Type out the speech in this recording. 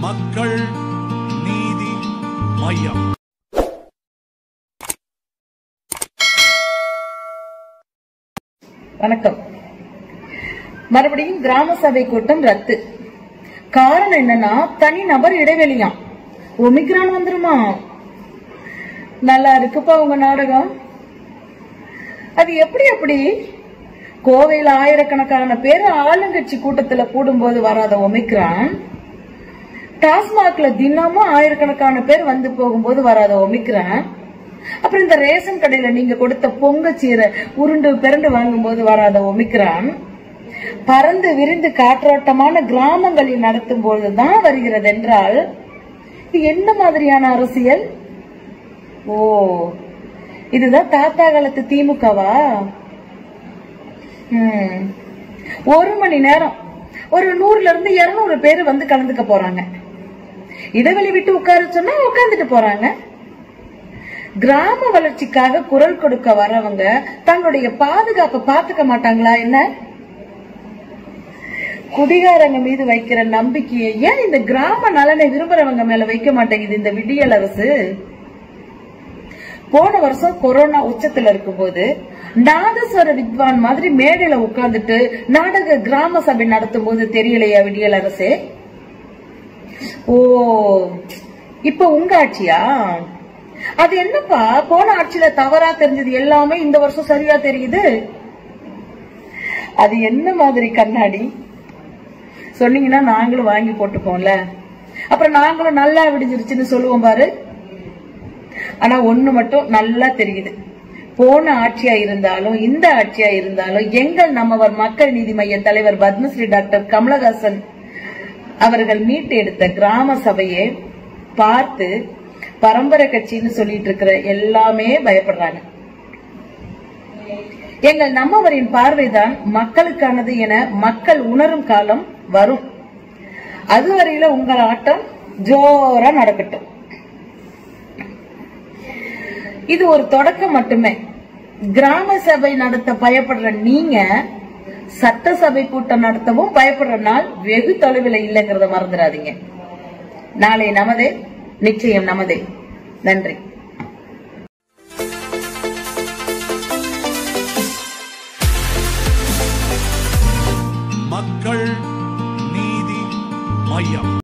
மக்கள் நீதி மையம் வணக்கம் மறுபடியும் கிராம சபை கூட்டம் ரத்து காரணம் என்னன்னா தனி நபர் இடைவெளியாம் ஒமிக்ரான் வந்துருமா நல்லா இருக்குப்பா உங்க நாடகம் அது எப்படி எப்படி கோவையில ஆயிரக்கணக்கான பேர் ஆளுங்கட்சி கூட்டத்துல கூடும்போது வராத ஒமிக்ரான் டாஸ்மாக்ல தினமும் ஆயிரக்கணக்கான பேர் வந்து போகும்போது வராத ஒமிக்ரான் அப்புறம் இந்த ரேஷன் கடையில நீங்க கொடுத்த பொங்கச்சீரை உருண்டு பிறண்டு வாங்கும்போது வராத ஒமிக்ரான் பறந்து விரிந்து காற்றோட்டமான கிராமங்களில் நடத்தும் போதுதான் வருகிறது என்றால் இது என்ன மாதிரியான அரசியல் ஓ இதுதான் தாத்தா காலத்து திமுகவா ம். ஒரு மணி நேரம் ஒரு நூறுல இருந்து இருநூறு பேர் வந்து கலந்துக்க போறாங்க இடைவெளி விட்டு உட்கார சொன்னா உட்கார்ந்துட்டு போறாங்க கிராம வளர்ச்சிக்காக குரல் கொடுக்க வரவங்க தங்களுடைய பாதுகாப்பை பாத்துக்க மாட்டாங்களா என்ன குடிகாரங்க மீது வைக்கிற நம்பிக்கையை ஏன் இந்த கிராம நலனை விரும்புறவங்க மேல வைக்க மாட்டேங்குது இந்த விடியல் அரசு போன வருஷம் கொரோனா உச்சத்துல இருக்கும்போது நாதஸ்வர வித்வான் மாதிரி மேடையில உட்கார்ந்துட்டு நாடக கிராம சபை நடத்தும் போது தெரியலையா விடியல் அரசே ஓ இப்ப உங்க ஆட்சியா அது என்னப்பா போன ஆட்சியில தவறா தெரிஞ்சது எல்லாமே இந்த வருஷம் சரியா தெரியுது அது என்ன மாதிரி கண்ணாடி சொன்னீங்கன்னா நாங்களும் வாங்கி போட்டுப்போம்ல அப்புறம் நாங்களும் நல்லா விடிஞ்சிருச்சுன்னு சொல்லுவோம் பாரு ஆனா ஒண்ணு மட்டும் நல்லா தெரியுது போன ஆட்சியா இருந்தாலும் இந்த ஆட்சியா இருந்தாலும் எங்கள் நம்மவர் மக்கள் நீதி மைய தலைவர் பத்மஸ்ரீ டாக்டர் கமலஹாசன் அவர்கள் மீட்டு எடுத்த கிராம சபையை பார்த்து பரம்பரை கட்சின்னு சொல்லிட்டு இருக்கிற எல்லாமே பயப்படுறாங்க எங்கள் நம்மவரின் பார்வைதான் மக்களுக்கானது என மக்கள் உணரும் காலம் வரும் அதுவரையில உங்கள் ஆட்டம் ஜோரா நடக்கட்டும் இது ஒரு தொடக்கம் மட்டுமே கிராம சபை நடத்த பயப்படுற நீங்க சட்டசபை கூட்டம் நடத்தவும் பயப்படுற நாள் வெகு தொலைவில் இல்லைங்கிறத மறந்துடாதீங்க நாளை நமதே நிச்சயம் நமதே நன்றி மக்கள் நீதி மையம்